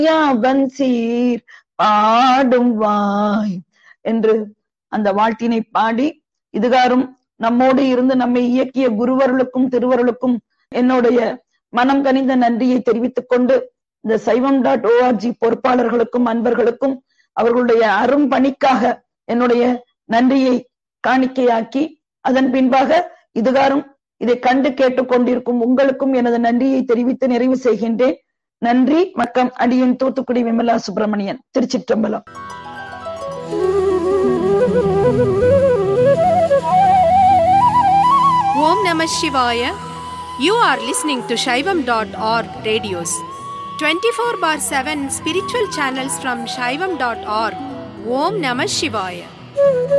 யாவன் சீர் பாடும் வாய் என்று அந்த வாழ்த்தினை பாடி இதுகாரும் நம்மோடு இருந்து நம்மை இயக்கிய குருவருளுக்கும் திருவருளுக்கும் என்னுடைய மனம் கனிந்த நன்றியை தெரிவித்துக் கொண்டு இந்த சைவம் டாட் ஓஆர்ஜி பொறுப்பாளர்களுக்கும் அன்பர்களுக்கும் அவர்களுடைய அரும் பணிக்காக என்னுடைய நன்றியை காணிக்கையாக்கி அதன் பின்பாக இதுகாரும் இதை கண்டு கேட்டுக்கொண்டிருக்கும் உங்களுக்கும் எனது நன்றியை தெரிவித்து நிறைவு செய்கின்றேன் நன்றி வணக்கம் அடியின் தூத்துக்குடி விமலா சுப்பிரமணியன் திருச்சிற்றம்பலம் Om Namah Shivaya. You are listening to Shaivam.org radios. 24 bar 7 spiritual channels from Shaivam.org. Om Namah Shivaya.